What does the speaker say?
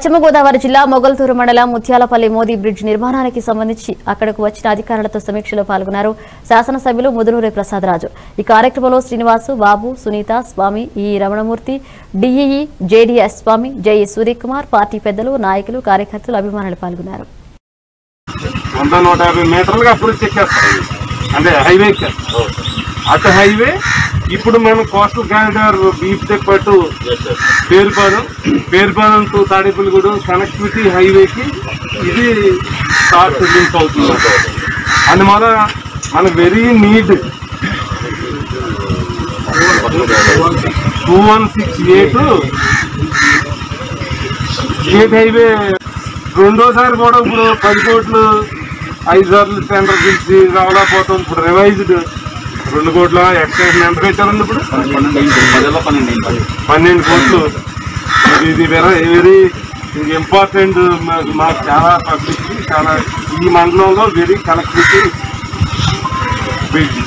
పశ్చిమ గోదావరి జిల్లా మొగల్తూరు మండలం ముత్యాలపల్లి మోదీ బ్రిడ్జ్ నిర్మాణానికి సంబంధించి అక్కడకు వచ్చిన అధికారులతో సమీక్షలో పాల్గొన్నారు శాసనసభ్యులు ముదునూరి ప్రసాదరాజు ఈ కార్యక్రమంలో శ్రీనివాసు బాబు సునీత స్వామి ఈ రమణమూర్తి డిఈఈ జేడీఎస్ స్వామి జై సూర్యకుమార్ పార్టీ పెద్దలు నాయకులు కార్యకర్తలు అభిమానులు పాల్గొన్నారు వంద నూట యాభై మీటర్లుగా అప్పుడు చెక్కేస్తారు అంటే హైవే ఎక్కేస్తారు. అటు హైవే ఇప్పుడు మనం కోస్టల్ కారిడార్ బీచ్ పట్టు పేరుపాలెం పేరుపాలెం టు తాడేపల్లిగూడెం కనెక్టివిటీ హైవేకి ఇది స్టార్ట్ లింక్ అవుతుంది అందువల్ల మనకు very need two one six eight state highway రెండోసారి కూడా ఇప్పుడు పది కోట్లు ఐదు సార్లు టెండర్ పిలిచి రావలేకపోతాం ఇప్పుడు రివైజ్డ్ రెండు కోట్ల ఎక్స్టెన్షన్ ఎంత పెట్టారండి ఇప్పుడు పన్నెండు కోట్లు ఇది ఇది వెరీ వెరీ ఇంపార్టెంట్ మాకు చాలా పబ్లిక్ చాలా ఈ మండలంలో వెరీ కనెక్టివిటీ బిగ్